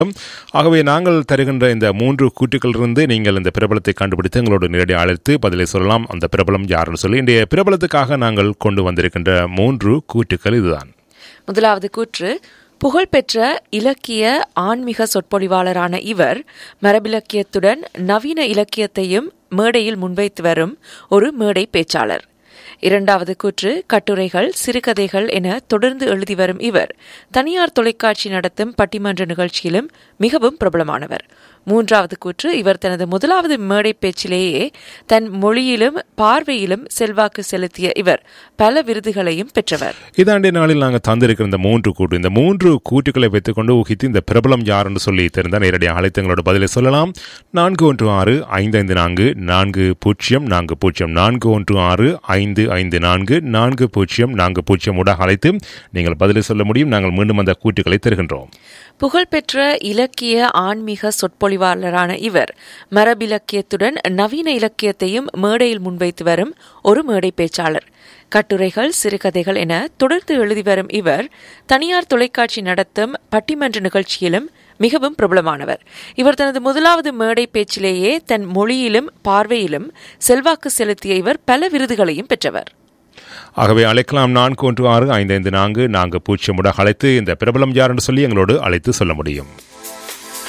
ஆகவே நாங்கள் தருகின்ற இந்த மூன்று கூட்டுகளிலிருந்து நீங்கள் இந்த பிரபலத்தை கண்டுபிடித்து எங்களோடு நேரடி அழைத்து பதிலை சொல்லலாம் அந்த பிரபலம் யாருன்னு சொல்லி இன்றைய பிரபலத்துக்காக நாங்கள் கொண்டு வந்திருக்கின்ற மூன்று கூட்டுக்கள் இதுதான் முதலாவது கூற்று புகழ்பெற்ற இலக்கிய ஆன்மீக சொற்பொழிவாளரான இவர் மரபிலக்கியத்துடன் நவீன இலக்கியத்தையும் மேடையில் முன்வைத்து வரும் ஒரு மேடை பேச்சாளர் இரண்டாவது கூற்று கட்டுரைகள் சிறுகதைகள் என தொடர்ந்து எழுதி வரும் இவர் தனியார் தொலைக்காட்சி நடத்தும் பட்டிமன்ற நிகழ்ச்சியிலும் மிகவும் பிரபலமானவர் மூன்றாவது கூற்று இவர் தனது முதலாவது மேடை பேச்சிலேயே தன் மொழியிலும் பார்வையிலும் செல்வாக்கு செலுத்திய இவர் பல விருதுகளையும் பெற்றவர் இதாண்டே நாளில் நாங்கள் தந்திருக்கிற இந்த மூன்று கூட்டு இந்த மூன்று கூட்டுகளை வைத்துக்கொண்டு ஊகித்து இந்த பிரபலம் யாருன்னு சொல்லி தெரிந்தால் நேரடியாக அழைத்து எங்களோட பதிலை சொல்லலாம் நான்கு ஒன்று ஆறு ஐந்து ஐந்து நான்கு நான்கு பூஜ்ஜியம் நான்கு பூஜ்ஜியம் நான்கு ஒன்று ஆறு ஐந்து ஐந்து நான்கு நான்கு பூஜ்ஜியம் நான்கு பூஜ்ஜியம் ஊடாக அழைத்து நீங்கள் பதிலை சொல்ல முடியும் நாங்கள் மீண்டும் அந்த கூட்டுகளை தருகின்றோம் புகழ்பெற்ற இலக்கிய ஆன்மீக சொற்பொழிவாளரான இவர் மரபிலக்கியத்துடன் நவீன இலக்கியத்தையும் மேடையில் முன்வைத்து வரும் ஒரு மேடை பேச்சாளர் கட்டுரைகள் சிறுகதைகள் என தொடர்ந்து எழுதி வரும் இவர் தனியார் தொலைக்காட்சி நடத்தும் பட்டிமன்ற நிகழ்ச்சியிலும் மிகவும் பிரபலமானவர் இவர் தனது முதலாவது மேடை பேச்சிலேயே தன் மொழியிலும் பார்வையிலும் செல்வாக்கு செலுத்திய இவர் பல விருதுகளையும் பெற்றவர் ஆகவே அழைக்கலாம் நான்கு ஒன்று ஆறு ஐந்து ஐந்து நான்கு நான்கு பூஜ்ஜியம் ஊடாக அழைத்து இந்த பிரபலம் யார் என்று சொல்லி எங்களோடு அழைத்து சொல்ல முடியும்